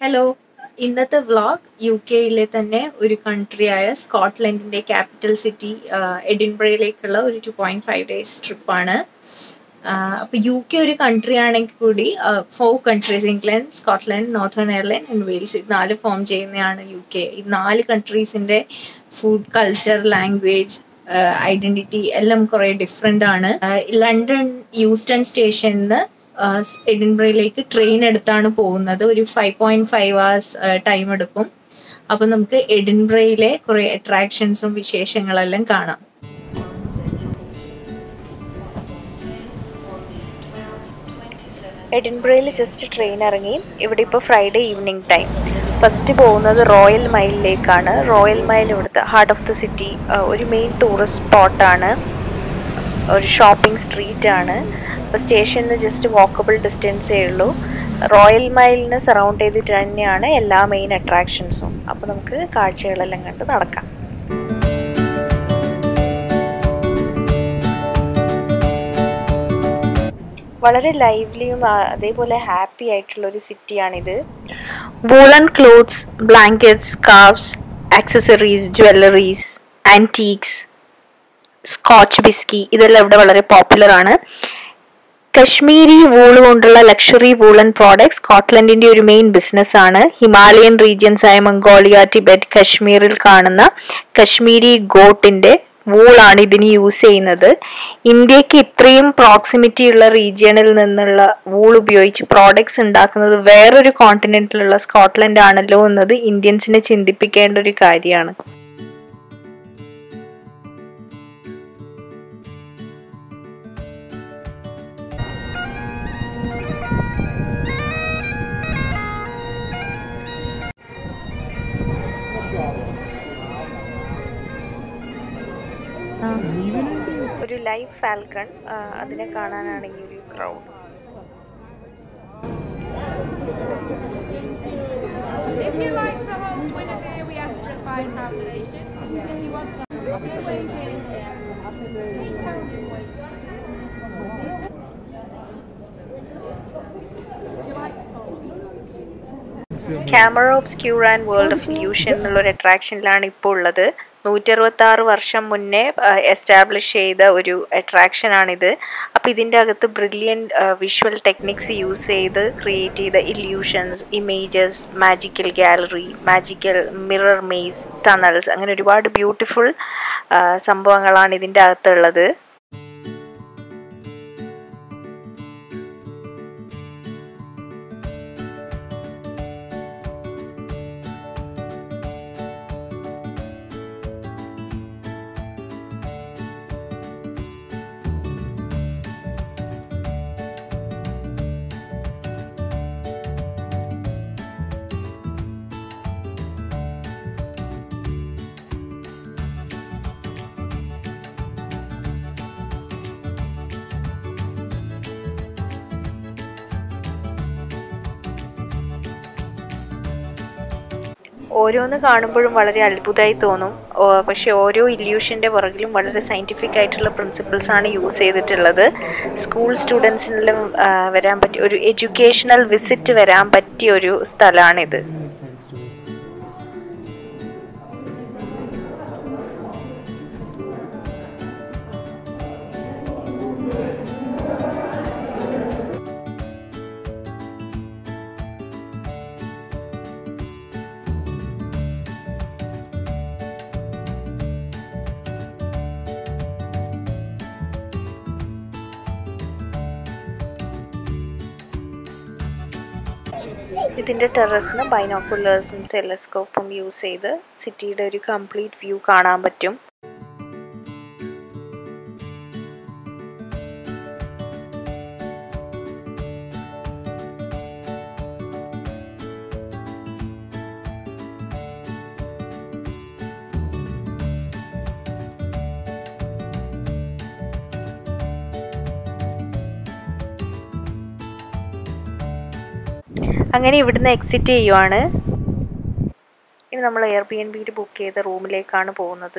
Hello ഇന്നത്തെ vlog U കെയിലെ തന്നെ ഒരു കൺട്രിയായ സ്കോട്ട്ലൻഡിന്റെ ക്യാപിറ്റൽ സിറ്റി എഡിൻബ്രയിലേക്കുള്ള ഒരു ടു പോയിന്റ് ഫൈവ് ഡേയ്സ് ട്രിപ്പാണ് അപ്പോൾ യു കെ ഒരു കൺട്രി ആണെങ്കിൽ കൂടി four countries England Scotland Northern Ireland and Wales ഇത് നാല് ഫോം ചെയ്യുന്നതാണ് യു കെ ഈ നാല് കൺട്രീസിന്റെ ഫുഡ് കൾച്ചർ ലാംഗ്വേജ് ഐഡന്റിറ്റി എല്ലാം കുറെ ഡിഫറെന്റ് ആണ് ലണ്ടൻ യൂസ്റ്റൺ സ്റ്റേഷനിൽ എഡിൻബ്രയിലേക്ക് ട്രെയിൻ എടുത്താണ് പോകുന്നത് ഒരു five point five hours time എടുക്കും അപ്പൊ നമുക്ക് എഡിൻബ്രയിലെ കുറെ അട്രാക്ഷൻസും വിശേഷങ്ങളെല്ലാം കാണാം എഡിൻബ്രയിൽ ജസ്റ്റ് ട്രെയിൻ ഇറങ്ങി ഇവിടെ ഇപ്പോൾ ഫ്രൈഡേ ഈവനിങ് ടൈം ഫസ്റ്റ് പോകുന്നത് റോയൽ മൈലിലേക്കാണ് റോയൽ മൈൽ ഇവിടുത്തെ ഹാർട്ട് ഓഫ് ദ സിറ്റി ഒരു മെയിൻ ടൂറിസ്റ്റ് സ്പോട്ടാണ് ഒരു ഷോപ്പിംഗ് സ്ട്രീറ്റ് ആണ് അപ്പോൾ സ്റ്റേഷനിൽ ജസ്റ്റ് വാക്കബിൾ ഡിസ്റ്റൻസേ ഉള്ളൂ റോയൽ മൈലിന് സറൗണ്ട് ചെയ്തിട്ട് തന്നെയാണ് എല്ലാ മെയിൻ അട്രാക്ഷൻസും അപ്പോൾ നമുക്ക് കാഴ്ചകളെല്ലാം കണ്ട് നടക്കാം വളരെ ലൈവ്ലിയും അതേപോലെ ഹാപ്പി ആയിട്ടുള്ള ഒരു സിറ്റിയാണിത് woollen clothes blankets scarves accessories jewelleries antiques scotch whisky ഇതെല്ലാം ഇവിടെ വളരെ പോപ്പുലർ ആണ് കശ്മീരി വൂള് കൊണ്ടുള്ള ലക്ഷറി വൂളൻ പ്രോഡക്ട്സ് സ്കോട്ട്ലൻഡിന്റെ ഒരു മെയിൻ ബിസിനസ് ആണ് ഹിമാലയൻ റീജിയൻസ് ആയ മംഗോളിയ ടിബറ്റ് കശ്മീരിൽ കാണുന്ന കശ്മീരി ഗോട്ടിന്റെ വൂളാണ് ഇതിന് യൂസ് ചെയ്യുന്നത് ഇന്ത്യക്ക് ഇത്രയും പ്രോക്സിമിറ്റി ഉള്ള റീജിയണിൽ നിന്നുള്ള വൂൾ ഉപയോഗിച്ച് പ്രോഡക്ട്സ് ഉണ്ടാക്കുന്നത് വേറൊരു കോണ്ടിനെന്റിലുള്ള സ്കോട്ട്ലൻഡ് ആണല്ലോ എന്നത് ഇന്ത്യൻസിനെ ചിന്തിപ്പിക്കേണ്ട ഒരു കാര്യമാണ് ഒരു ലൈവ് ഫാൽക്കൺ അതിനെ കാണാനാണ് ഈ ഒരു crowd If you like the whole point of view, we ask for a five pound donation. If you want to two waiting, eight pound in waiting. Do you like to talk? Camera Obscura and World of Illusions എന്നുള്ള ഒരു അട്രാക്ഷനിലാണ് ഇപ്പോൾ ഉള്ളത് നൂറ്ററുപത്തി ആറ് വർഷം മുന്നേ establish ചെയ്ത ഒരു attraction ആണിത് അപ്പോൾ ഇതിൻ്റെ അകത്ത് ബ്രില്യൻറ്റ് വിഷ്വൽ ടെക്നിക്സ് യൂസ് ചെയ്ത് ക്രിയേറ്റ് ചെയ്ത illusions images magical gallery magical mirror maze tunnels അങ്ങനെ ഒരുപാട് ബ്യൂട്ടിഫുൾ സംഭവങ്ങളാണ് ഇതിൻ്റെ അകത്തുള്ളത് ഓരോന്ന് കാണുമ്പോഴും വളരെ അത്ഭുതമായി തോന്നും പക്ഷെ ഓരോ ഇല്യൂഷൻ്റെ പുറകിലും വളരെ സയൻറ്റിഫിക് ആയിട്ടുള്ള പ്രിൻസിപ്പിൾസ് ആണ് യൂസ് ചെയ്തിട്ടുള്ളത് സ്കൂൾ സ്റ്റുഡൻസിനെല്ലാം വരാൻ പറ്റിയ ഒരു എഡ്യൂക്കേഷണൽ വിസിറ്റ് വരാൻ പറ്റിയ ഒരു സ്ഥലമാണിത് ഇതിൻ്റെ ടെറസിന് ബൈനോക്കുലേഴ്സും ടെലസ്കോപ്പും യൂസ് ചെയ്ത് സിറ്റിയുടെ ഒരു കംപ്ലീറ്റ് വ്യൂ കാണാൻ പറ്റും അങ്ങനെ ഇവിടുന്ന് എക്സിറ്റ് ചെയ്യുവാണ് ഇനി നമ്മൾ എയർ ബി എൻ ബിയിൽ ബുക്ക് ചെയ്ത റൂമിലേക്കാണ് പോകുന്നത്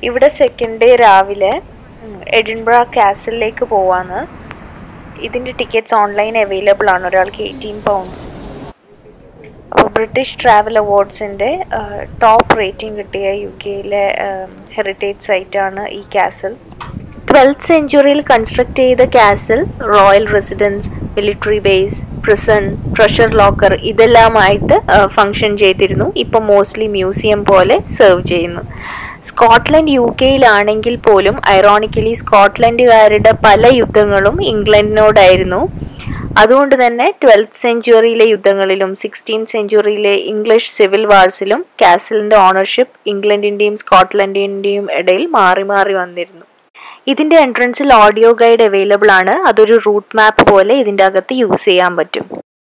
ഇവിടെ സെക്കൻഡ് ഡേ രാവിലെ ഉം, എഡിൻബ്ര കാസലിലേക്ക് പോവാന്ന് ഇതിൻ്റെ ടിക്കറ്റ്സ് ഓൺലൈൻ അവൈലബിൾ ആണ് ഒരാൾക്ക് എയ്റ്റീൻ പൗണ്ട്സ് അപ്പോൾ ബ്രിട്ടീഷ് ട്രാവൽ അവാർഡ്സിൻ്റെ ടോപ്പ് റേറ്റിംഗ് കിട്ടിയ യു കെയിലെ ഹെറിറ്റേജ് സൈറ്റാണ് ഈ കാസൽ ട്വൽത്ത് സെഞ്ചുറിയിൽ കൺസ്ട്രക്ട് ചെയ്ത castle royal residence military base prison treasure locker ഇതെല്ലാമായിട്ട് ഫങ്ഷൻ ചെയ്തിരുന്നു ഇപ്പം മോസ്റ്റ്ലി മ്യൂസിയം പോലെ സെർവ് ചെയ്യുന്നു സ്കോട്ട്ലൻഡ് യു കെയിലാണെങ്കിൽ പോലും ഐറോണിക്കലി സ്കോട്ട്ലൻഡുകാരുടെ പല യുദ്ധങ്ങളും ഇംഗ്ലണ്ടിനോടായിരുന്നു അതുകൊണ്ട് തന്നെ ട്വൽത്ത് സെഞ്ചുറിയിലെ യുദ്ധങ്ങളിലും സിക്സ്റ്റീൻ സെഞ്ചുറിയിലെ ഇംഗ്ലീഷ് സിവിൽ വാർസിലും കാസലിന്റെ ഓണർഷിപ്പ് ഇംഗ്ലണ്ടിന്റെയും സ്കോട്ട്ലൻഡിന്റെയും ഇടയിൽ മാറി മാറി വന്നിരുന്നു ഇതിന്റെ എൻട്രൻസിൽ ഓഡിയോ ഗൈഡ് അവൈലബിൾ ആണ് അതൊരു റൂട്ട് മാപ്പ് പോലെ ഇതിന്റെ അകത്ത് യൂസ് ചെയ്യാൻ പറ്റും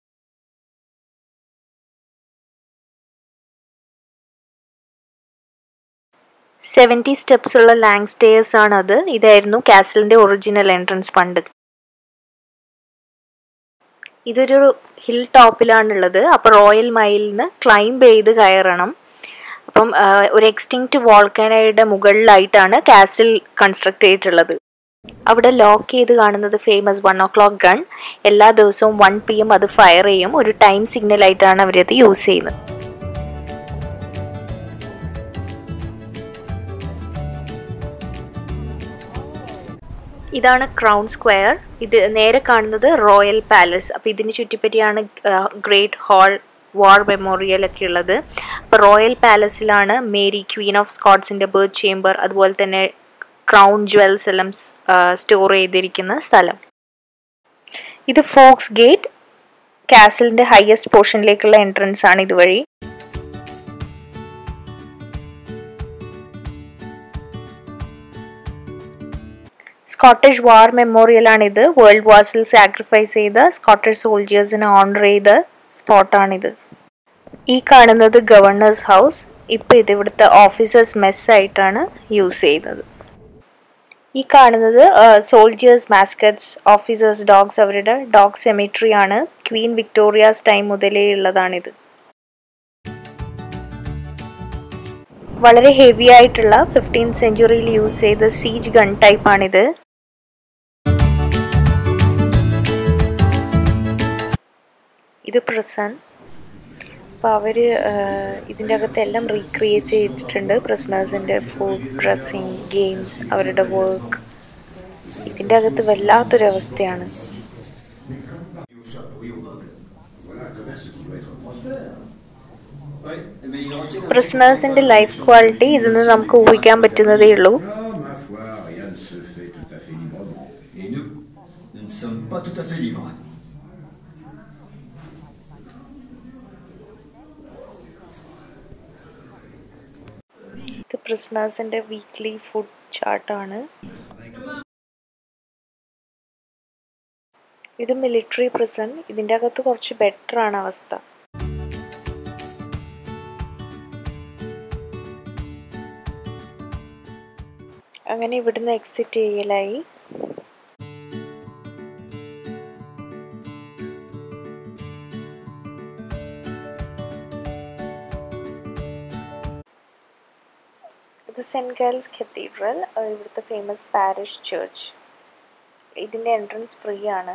സെവൻറ്റി സ്റ്റെപ്സ് ഉള്ള ലാങ് സ്റ്റേഴ്സ് ആണ് അത് ഇതായിരുന്നു കാസലിന്റെ ഒറിജിനൽ എൻട്രൻസ് പണ്ട് ഇതൊരു ഹിൽ ടോപ്പിലാണുള്ളത് അപ്പോൾ റോയൽ മൈലിൽ നിന്ന് ക്ലൈംബ് ചെയ്ത് കയറണം അപ്പം ആ, ഒരു എക്സ്റ്റിങ്ക്റ്റ് വോൾക്കാനയുടെ മുകളിലായിട്ടാണ് കാസിൽ കൺസ്ട്രക്ട് ചെയ്തിട്ടുള്ളത് അവിടെ ലോക്ക് ചെയ്ത് കാണുന്നത് famous one o'clock gun എല്ലാ ദിവസവും വൺ പി എം അത് ഫയർ ചെയ്യും ഒരു ടൈം സിഗ്നൽ ആയിട്ടാണ് അവരത് യൂസ് ചെയ്യുന്നത് ഇതാണ് ക്രൗൺ സ്ക്വയർ ഇത് നേരെ കാണുന്നത് റോയൽ പാലസ് അപ്പോൾ ഇതിന് ചുറ്റിപ്പറ്റിയാണ് ഗ്രേറ്റ് ഹാൾ വാർ മെമ്മോറിയൽ ഒക്കെ ഉള്ളത് അപ്പോൾ റോയൽ പാലസിലാണ് മേരി ക്വീൻ ഓഫ് സ്കോട്ട്സിൻ്റെ ബർത്ത് ചേംബർ അതുപോലെ തന്നെ ക്രൗൺ ജ്വൽസ് എല്ലാം സ്റ്റോർ ചെയ്തിരിക്കുന്ന സ്ഥലം ഇത് ഫോക്സ് ഗേറ്റ് കാസലിൻ്റെ ഹയസ്റ്റ് പോർഷനിലേക്കുള്ള എൻട്രൻസ് ആണ് ഇതുവഴി സ്കോട്ടിഷ് വാർ മെമ്മോറിയലാണിത് വേൾഡ് വാർസിൽ സാക്രിഫൈസ് ചെയ്ത സ്കോട്ടിഷ് സോൾജേഴ്സിനെ ഓണർ ചെയ്ത സ്പോട്ടാണിത് ഈ കാണുന്നത് ഗവർണേഴ്സ് ഹൗസ് ഇപ്പോൾ ഇത് ഇവിടുത്തെ ഓഫീസേഴ്സ് മെസ് ആയിട്ടാണ് യൂസ് ചെയ്യുന്നത് ഈ കാണുന്നത് സോൾജേഴ്സ് മാസ്കറ്റ്സ് ഓഫീസേഴ്സ് ഡോഗ്സ് അവരുടെ ഡോഗ് സെമിട്രി ആണ് ക്വീൻ വിക്ടോറിയാസ് ടൈം മുതലേ ഉള്ളതാണിത് വളരെ ഹെവി ആയിട്ടുള്ള ഫിഫ്റ്റീൻ സെഞ്ചുറിയിൽ യൂസ് ചെയ്ത സീജ് ഗൺ ടൈപ്പ് ആണിത് ഇത് പ്രസൻ അപ്പോൾ അവർ ഇതിൻ്റെ അകത്ത് എല്ലാം റീക്രിയേറ്റ് ചെയ്തിട്ടുണ്ട് പ്രസനേഴ്സിൻ്റെ ഫുഡ് ഡ്രസ്സിങ് ഗെയിംസ് അവരുടെ വർക്ക് ഇതിൻ്റെ അകത്ത് വല്ലാത്തൊരവസ്ഥയാണ് പ്രിസണേഴ്സിന്റെ ലൈഫ് ക്വാളിറ്റി ഇതിൽ നിന്ന് നമുക്ക് ഊഹിക്കാൻ പറ്റുന്നതേ ഉള്ളൂ Ah, ma foi, rien ne se fait tout à fait librement. Et nous, nous ne sommes pas tout à fait libres. ഇത് പ്രിസണേഴ്സിന്റെ വീക്ക്ലി ഫുഡ് ചാർട്ടാണ് ഇത് മിലിറ്ററി പ്രിസൺ ഇതിൻ്റെ അകത്ത് കുറച്ച് ബെറ്റർ ആണ് അവസ്ഥ അങ്ങനെ ഇവിടുന്ന് എക്സിറ്റ് ചെയ്യലായി ഇത് സെൻറ്റ് ഗേൾസ് കത്തീഡ്രൽ ഇവിടുത്തെ ഫേമസ് പാരിഷ് ചർച്ച് ഇതിൻ്റെ എൻട്രൻസ് ഫ്രീ ആണ്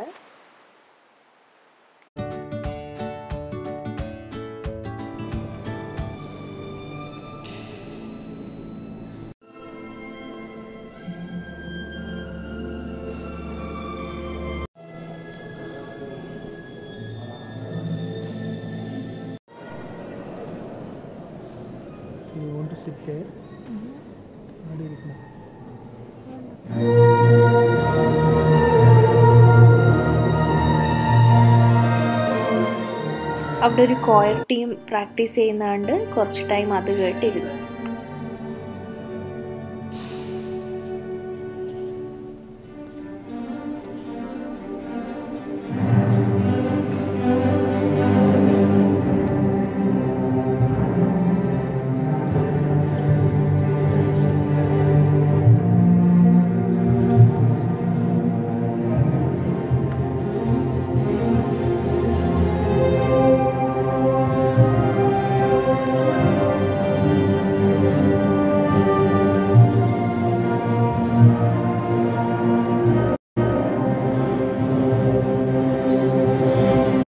You want to sit there? അവിടെ ഇരിക്കണം. അവിടെ ഒരു കോയർ ടീം പ്രാക്ടീസ് ചെയ്യുന്നതുകൊണ്ട് കുറച്ച് ടൈം അത് കേട്ടിരുന്നു